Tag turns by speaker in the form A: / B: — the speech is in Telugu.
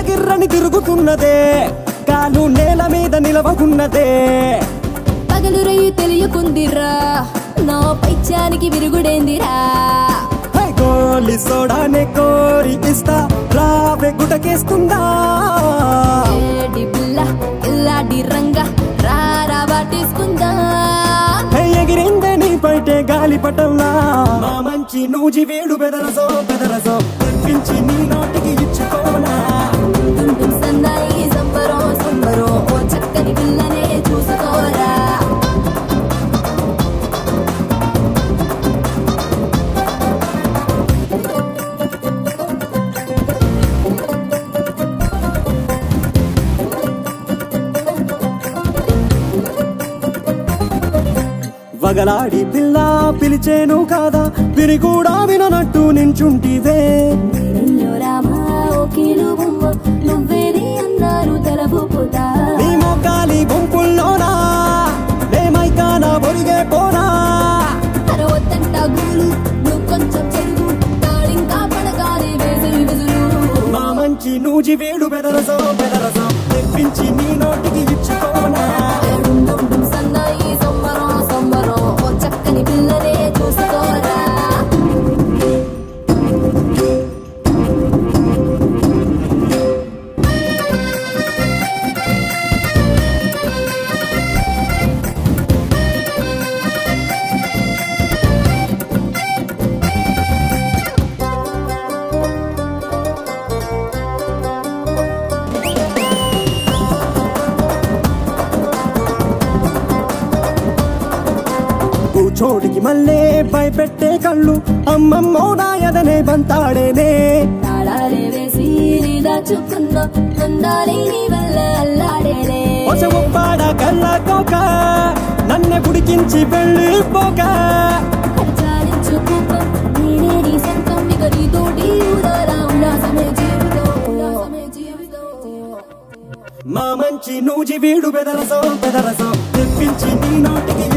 A: గిర్రని తిరుగుతున్నదే కాలు నేల మీద నిలవకున్నదే
B: పగలు రయ్యి తెలియకుందిరా నా పైచానికి విరుగుడేందిరా
A: హే గోలి సోడానే కోరి ఇస్తా రావే గుటకేస్తుందా
B: ఏడి పిల్ల ఇల్లాడి రంగ రారా వాటేసుకుందా
A: హే ఎగిరిందే నీ పైటే గాలి పటంలా మా మంచి నూజి వేడు బెదరసో బెదరసో తెప్పించి నీ నోటికి ఇచ్చుకోనా
B: తుంటుం సన్నాయి సంబరం సంబరం ఓ చక్కని పిల్లనే చూసుకోరా
A: వగలాడి పిల్ల పిలిచేను కాదా విని కూడా విననట్టు నించుంటివే
B: నిన్ను రామా ఓ కీలు బొమ్మ నువ్వేది అన్నారు తలపుపుతా
A: నీ మొక్కాలి గుంపుల్లోనా మేమైకానా ఒరిగే పోనా
B: అరవత్తంట గుళ్ళు నువ్వు కొంచెం చెరుగు తాళింకా పడగాలి వేసవి విజులు
A: మా మంచి నూజి వేడు బెదరసో బెదరసో తెప్పించి నీ నోటికి ఇచ్చుకోనా
B: ఏడుండుండుం సన్నాయి సంబరం సంబరం ఓ చక్కని పిల్లనే చూసుకోరా
A: కూచోడికి మళ్ళీ భయపెట్టే కళ్ళు అమ్మమ్మో నా ఎదనే బంతాడేనే
B: తాళాలే వేసి నీ దాచుకున్న అందాలే నీ వల్ల అల్లాడేలే
A: ఒస ఒప్పాడ కళ్ళ కోక నన్నే గుడికించి వెళ్ళిపోక
B: చాలించు కోపం నేనే నీ సొంతం ఇక నీతోటి ఊరారా ఉల్లాసమే జీవితం ఉల్లాసమే జీవితం
A: మా మంచి నూజి వీడు బెదరసో బెదరసో తెప్పించి నీ నోటికి